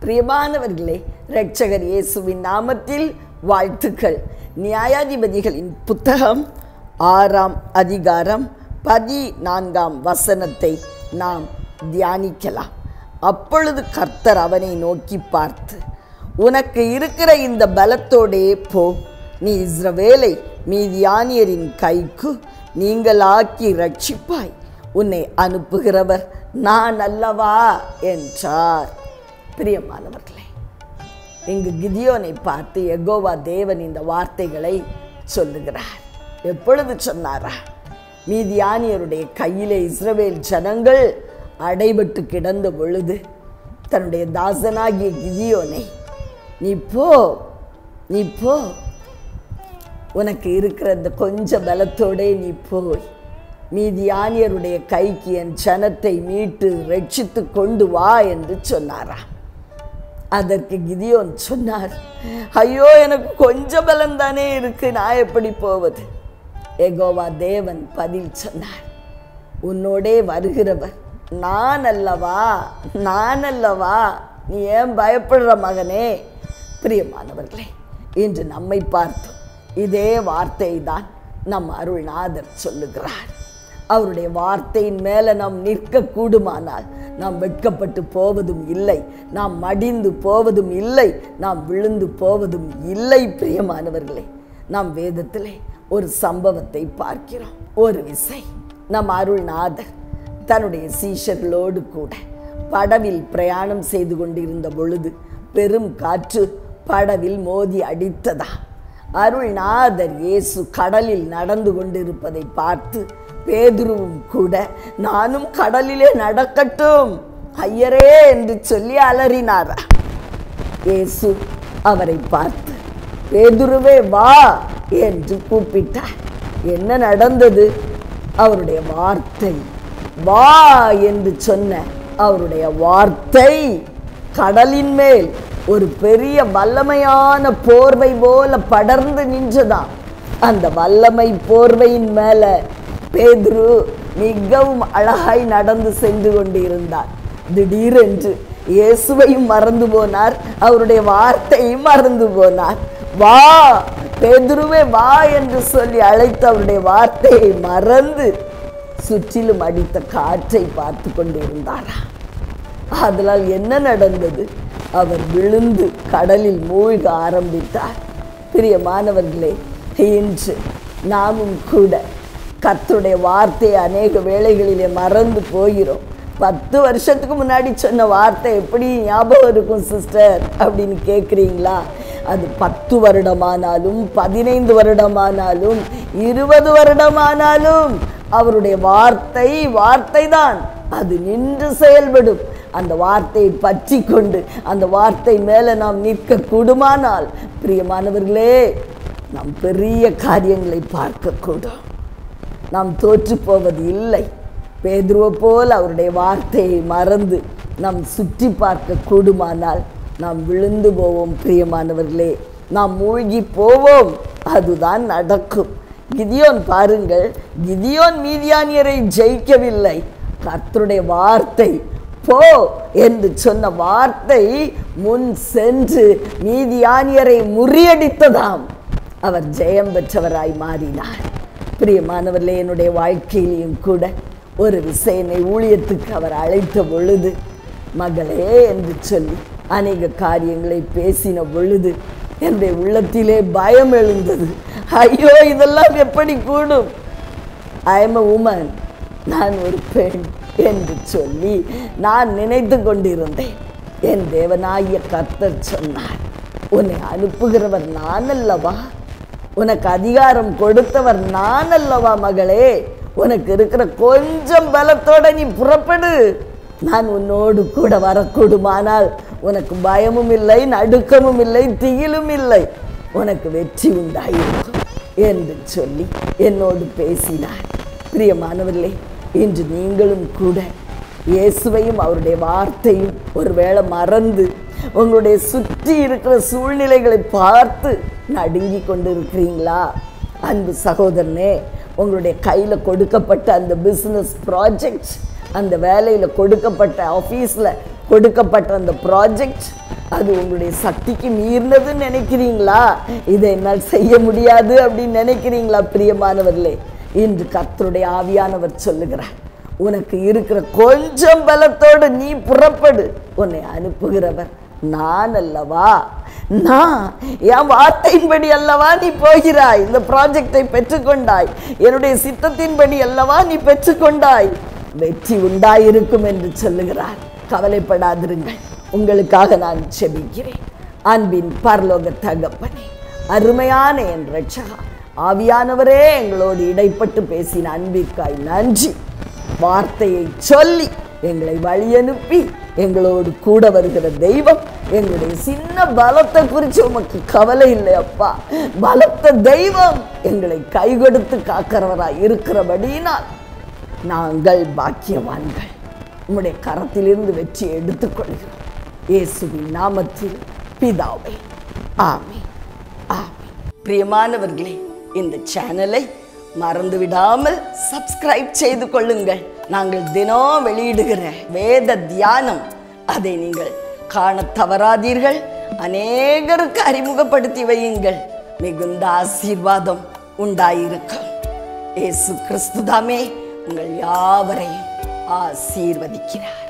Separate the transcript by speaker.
Speaker 1: பிரியமானவர்களே இரட்சகர் இயேசுவின் நாமத்தில் வாழ்த்துக்கள் நியாயாதிபதிகளின் புத்தகம் ஆறாம் அதிகாரம் பதினான்காம் வசனத்தை நாம் தியானிக்கலாம் அப்பொழுது கர்த்தர் அவனை நோக்கி பார்த்து உனக்கு இருக்கிற இந்த பலத்தோடே போ நீ இஸ்ரவேலை மீதியானியரின் கைக்கு நீங்களாக்கி ரட்சிப்பாய் உன்னை அனுப்புகிறவர் நான் அல்லவா என்றார் பிரியமானவர்களே இங்கு கிதியோனை பார்த்து எகோவா தேவன் இந்த வார்த்தைகளை சொல்லுகிறார் எப்பொழுது சொன்னாரா மீதியானியருடைய கையிலே இஸ்ரவேல் ஜனங்கள் அடைபட்டு கிடந்த பொழுது தன்னுடைய தாசனாகிய கிதியோனை நீ போ நீ போ உனக்கு இருக்கிற இந்த கொஞ்ச பலத்தோடே நீ போய் மீதியானியருடைய கைக்கு என் ஜனத்தை மீட்டு ரட்சித்து கொண்டு வா என்று சொன்னாரா அதற்கு கிதியோன் சொன்னார் ஐயோ எனக்கு கொஞ்சம் பலம்தானே இருக்கு நான் எப்படி போவது எகோவா தேவன் பதில் சொன்னார் உன்னோடே வருகிறவர் நான் அல்லவா நான் அல்லவா நீ ஏன் பயப்படுற மகனே பிரியமானவர்களே இன்று நம்மை பார்த்தோம் இதே வார்த்தை தான் நம் அருள்நாதர் சொல்லுகிறார் அவருடைய வார்த்தையின் மேலே நாம் நிற்க கூடுமானால் நாம் வெட்கப்பட்டு போவதும் இல்லை நாம் மடிந்து போவதும் இல்லை நாம் விழுந்து போவதும் இல்லை பிரியமானவர்களே நாம் வேதத்திலே ஒரு சம்பவத்தை பார்க்கிறோம் ஒரு விசை நம் அருள்நாதர் தன்னுடைய சீஷர்களோடு கூட படவில் பிரயாணம் செய்து கொண்டிருந்த பொழுது பெரும் காற்று படவில் மோதி அடித்ததா அருள்நாதர் இயேசு கடலில் நடந்து கொண்டிருப்பதை பார்த்து பேதுருவும் கூட நானும் கடலிலே நடக்கட்டும் ஐயரே என்று சொல்லி அலறினாரா இயேசு அவரை பார்த்து பேதுருவே வா என்று கூப்பிட்டார் என்ன நடந்தது அவருடைய வார்த்தை வா என்று சொன்ன அவருடைய வார்த்தை கடலின் மேல் ஒரு பெரிய வல்லமையான போர்வை போல படர்ந்து நின்றதாம் அந்த வல்லமை போர்வையின் மேல பேதுரு மிகவும் அழகாய் நடந்து சென்று கொண்டிருந்தார் திடீரென்று இயேசுவையும் மறந்து போனார் அவருடைய வார்த்தையும் மறந்து போனார் வா பேதுருவே வா என்று சொல்லி அழைத்து அவருடைய வார்த்தையை மறந்து சுற்றிலும் அடித்த காற்றை பார்த்து கொண்டிருந்தாரா அதனால் என்ன நடந்தது அவர் விழுந்து கடலில் மூழ்க ஆரம்பித்தார் பிரியமானவர்களே இன்று நாமும் கூட கர்த்தருடைய வார்த்தையை அநேக வேளைகளிலே மறந்து போகிறோம் பத்து வருஷத்துக்கு முன்னாடி சொன்ன வார்த்தை எப்படி ஞாபகம் இருக்கும் சிஸ்டர் அப்படின்னு கேட்குறீங்களா அது பத்து வருடமானாலும் பதினைந்து வருடமானாலும் இருபது வருடமானாலும் அவருடைய வார்த்தை வார்த்தை தான் அது நின்று செயல்படும் அந்த வார்த்தையை பற்றி கொண்டு அந்த வார்த்தை மேலே நாம் நிற்க கூடுமானால் பிரியமானவர்களே நாம் பெரிய காரியங்களை பார்க்கக்கூடும் நாம் தோற்று போவது இல்லை பேதுருவை போல் அவருடைய வார்த்தையை மறந்து நாம் சுற்றி பார்க்க கூடுமானால் நாம் விழுந்து போவோம் பிரியமானவர்களே நாம் மூழ்கி போவோம் அதுதான் நடக்கும் கிதியோன் பாருங்கள் கிதியோன் மீதியானியரை ஜெயிக்கவில்லை கர்த்தருடைய வார்த்தை போ என்று சொன்ன வார்த்தை முன் சென்று மீதியானியரை முறியடித்ததாம் அவர் ஜெயம் பெற்றவராய் மாறினார் பிரியமானவர்களே என்னுடைய வாழ்க்கையிலையும் கூட ஒரு விசையனை ஊழியத்துக்கு அவர் அழைத்த பொழுது மகளே என்று சொல்லி அநேக காரியங்களை பேசின பொழுது என்னுடைய உள்ளத்திலே பயம் எழுந்தது ஐயோ இதெல்லாம் எப்படி கூடும் ஐ எம் உமன் நான் ஒரு பெண் என்று சொல்லி நான் நினைத்து கொண்டிருந்தேன் என் தேவனாகிய கர்த்தர் சொன்னார் உன்னை அனுப்புகிறவர் நான் அல்லவா உனக்கு அதிகாரம் கொடுத்தவர் நான் அல்லவா மகளே உனக்கு இருக்கிற கொஞ்சம் பலத்தோட நீ புறப்படு நான் உன்னோடு கூட வரக்கூடுமானால் உனக்கு பயமும் இல்லை நடுக்கமும் இல்லை திகிலும் இல்லை உனக்கு வெற்றி உண்டாயிருக்கும் என்று சொல்லி என்னோடு பேசினார் பிரியமானவர்களே இன்று நீங்களும் கூட இயேசுவையும் அவருடைய வார்த்தையும் ஒருவேளை மறந்து உங்களுடைய சுற்றி இருக்கிற சூழ்நிலைகளை பார்த்து நடுங்கி கொண்டு இருக்கிறீங்களா அன்பு சகோதரனே உங்களுடைய கையில் கொடுக்கப்பட்ட அந்த பிஸ்னஸ் ப்ராஜெக்ட் அந்த வேலையில் கொடுக்கப்பட்ட ஆஃபீஸில் கொடுக்கப்பட்ட அந்த ப்ராஜெக்ட் அது உங்களுடைய சக்திக்கு மீறினதுன்னு நினைக்கிறீங்களா இதை என்னால் செய்ய முடியாது அப்படின்னு நினைக்கிறீங்களா பிரியமானவர்களே இன்று கர்த்தருடைய ஆவியானவர் சொல்லுகிறார் உனக்கு இருக்கிற கொஞ்சம் பலத்தோடு நீ புறப்படு உன்னை அனுப்புகிறவர் நான் அல்லவா நான் என் வார்த்தையின்படி அல்லவா நீ போகிறாய் இந்த ப்ராஜெக்டை பெற்றுக்கொண்டாய் என்னுடைய சித்தத்தின்படி அல்லவா நீ பெற்றுக்கொண்டாய் வெற்றி உண்டாயிருக்கும் என்று சொல்லுகிறார் கவலைப்படாதிருங்கள் உங்களுக்காக நான் செபிக்கிறேன் அன்பின் பரலோக தகப்பனே அருமையான என் ரட்சகா ஆவியானவரே எங்களோடு இடைப்பட்டு பேசின அன்பிற்காய் நன்றி வார்த்தையை சொல்லி எங்களை வழியனுப்பி எங்களோடு கூட வருகிற தெய்வம் எங்களுடைய சின்ன பலத்தை குறித்து உமக்கு கவலை இல்லை அப்பா பலத்த தெய்வம் எங்களை கை கொடுத்து காக்கிறவராய் இருக்கிறபடியினால் நாங்கள் பாக்கியவான்கள் உம்முடைய கரத்திலிருந்து வெற்றியை எடுத்துக்கொள்கிறோம் இயேசுவின் நாமத்தில் பிதாவே ஆமே ஆமே பிரியமானவர்களே இந்த சேனலை மறந்து விடாமல் சப்ஸ்கிரைப் செய்து கொள்ளுங்கள் நாங்கள் தினம் வெளியிடுகிற வேத தியானம் அதை நீங்கள் காண தவறாதீர்கள் அநேகருக்கு அறிமுகப்படுத்தி வையுங்கள் மிகுந்த ஆசீர்வாதம் உண்டாயிருக்கும் இயேசு கிறிஸ்துதாமே உங்கள் யாவரையும் ஆசீர்வதிக்கிறார்